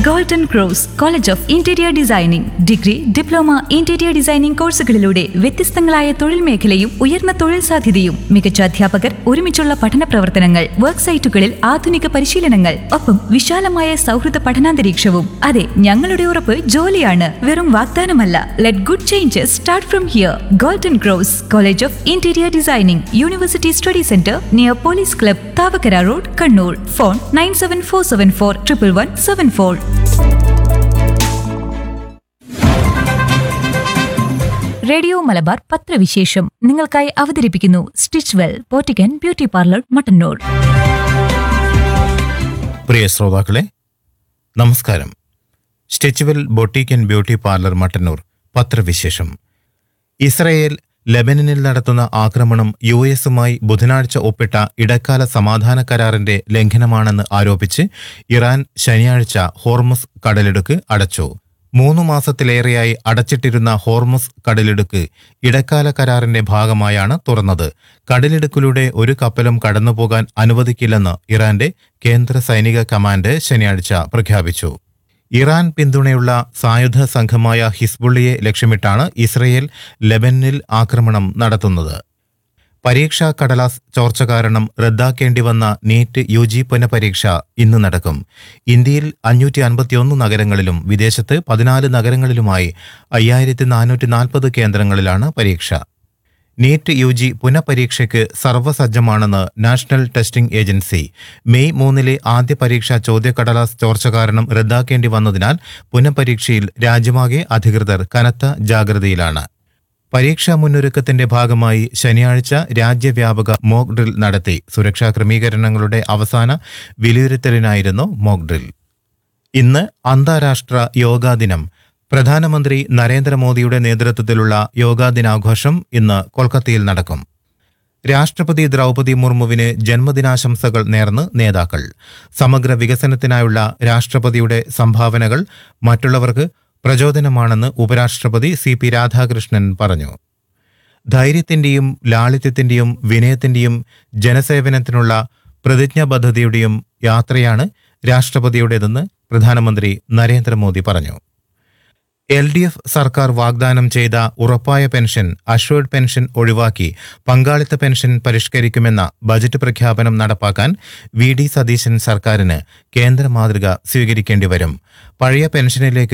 golden cross college of interior designing degree diploma interior designing കോഴ്സുകളിലൂടെ വ്യത്യസ്തങ്ങളായ തൊഴിൽ മേഖലയും ഉയർന്ന തൊഴിൽ സാധ്യതയും മികച്ച അധ്യാപകർ ഒരുമിച്ചുള്ള പഠന പ്രവർത്തനങ്ങൾ വർക്ക് സൈറ്റുകളിൽ ആധുനിക പരിശീലനങ്ങൾ ഒപ്പം വിശാലമായ സൗഹൃദ പഠനാന്തരീക്ഷവും അതെ ഞങ്ങളുടെ ഉറപ്പ് ജോലിയാണ് വെറും വാഗ്ദാനമല്ല let good changes start from here golden cross college of interior designing university study centre near police club Thavakkara road Kannur phone nine seven four seven four triple one seven four radio Malabar പത്രവിശേഷം നിങ്ങൾക്കായി അവതരിപ്പിക്കുന്നു സ്റ്റിച്ച് വെൽ പോറ്റിക്കൻ beauty parlour Mattannur പ്രിയ ശ്രോതാക്കളെ നമസ്കാരം stitchwell boutique and beauty parlour Mattannur പത്രവിശേഷം Israel ലെബനനിൽ നടത്തുന്ന ആക്രമണം യു എസുമായി ബുധനാഴ്ച ഒപ്പിട്ട ഇടക്കാല സമാധാന കരാറിന്റെ ലംഘനമാണെന്ന് ആരോപിച്ച് ഇറാൻ ശനിയാഴ്ച ഹോർമുസ് കടലിടുക്ക് അടച്ചു മൂന്നു മാസത്തിലേറെയായി അടച്ചിട്ടിരുന്ന ഹോർമുസ് കടലിടുക്ക് ഇടക്കാല കരാറിന്റെ ഭാഗമായാണ് തുറന്നത് കടലിടുക്കിലൂടെ ഒരു കപ്പലും കടന്നുപോകാൻ അനുവദിക്കില്ലെന്ന് ഇറാന്റെ കേന്ദ്ര സൈനിക കമാൻഡ് ശനിയാഴ്ച പ്രഖ്യാപിച്ചു ഇറാൻ പിന്തുണയുള്ള സായുധ സംഘമായ ഹിസ്ബുള്ളിയെ ലക്ഷ്യമിട്ടാണ് ഇസ്രയേൽ ലെബനിൽ ആക്രമണം നടത്തുന്നത് പരീക്ഷാ കടലാസ് ചോർച്ച കാരണം റദ്ദാക്കേണ്ടി വന്ന നീറ്റ് യു ജി പുനഃപരീക്ഷ ഇന്ന് നടക്കും ഇന്ത്യയിൽ അഞ്ഞൂറ്റി അൻപത്തിയൊന്ന് നഗരങ്ങളിലും വിദേശത്ത് പതിനാല് നഗരങ്ങളിലുമായി അയ്യായിരത്തി നാനൂറ്റി നാൽപ്പത് കേന്ദ്രങ്ങളിലാണ് പരീക്ഷ നീറ്റ് യു ജി പുനഃപരീക്ഷയ്ക്ക് സർവ്വസജ്ജമാണെന്ന് നാഷണൽ ടെസ്റ്റിംഗ് ഏജൻസി മെയ് മൂന്നിലെ ആദ്യ പരീക്ഷാ ചോദ്യക്കടലാസ് ചോർച്ച കാരണം റദ്ദാക്കേണ്ടി വന്നതിനാൽ പുനഃപരീക്ഷയിൽ രാജ്യമാകെ അധികൃതർ കനത്ത ജാഗ്രതയിലാണ് പരീക്ഷാ മുന്നൊരുക്കത്തിന്റെ ഭാഗമായി ശനിയാഴ്ച രാജ്യവ്യാപക മോക്ക് ഡ്രിൽ നടത്തി സുരക്ഷാ ക്രമീകരണങ്ങളുടെ അവസാന വിലയിരുത്തലിനായിരുന്നു മോക്ക് ഡ്രിൽ ഇന്ന് അന്താരാഷ്ട്ര യോഗാ ദിനം പ്രധാനമന്ത്രി നരേന്ദ്രമോദിയുടെ നേതൃത്വത്തിലുള്ള യോഗാ ദിനാഘോഷം ഇന്ന് കൊൽക്കത്തയിൽ നടക്കും രാഷ്ട്രപതി ദ്രൗപദി മുർമുവിന് ജന്മദിനാശംസകൾ നേർന്ന് നേതാക്കൾ സമഗ്ര വികസനത്തിനായുള്ള രാഷ്ട്രപതിയുടെ സംഭാവനകൾ മറ്റുള്ളവർക്ക് പ്രചോദനമാണെന്ന് ഉപരാഷ്ട്രപതി സി പി രാധാകൃഷ്ണൻ പറഞ്ഞു ധൈര്യത്തിന്റെയും ലാളിത്യത്തിന്റെയും വിനയത്തിന്റെയും ജനസേവനത്തിനുള്ള പ്രതിജ്ഞാബദ്ധതയുടെയും യാത്രയാണ് രാഷ്ട്രപതിയുടേതെന്ന് പ്രധാനമന്ത്രി നരേന്ദ്രമോദി പറഞ്ഞു എൽ ഡി എഫ് സർക്കാർ വാഗ്ദാനം ചെയ്ത ഉറപ്പായ പെൻഷൻ അഷ്വേർഡ് പെൻഷൻ ഒഴിവാക്കി പങ്കാളിത്ത പെൻഷൻ പരിഷ്കരിക്കുമെന്ന ബജറ്റ് പ്രഖ്യാപനം നടപ്പാക്കാൻ വി ഡി സതീശൻ സർക്കാരിന് കേന്ദ്ര മാതൃക സ്വീകരിക്കേണ്ടി വരും പഴയ പെൻഷനിലേക്ക്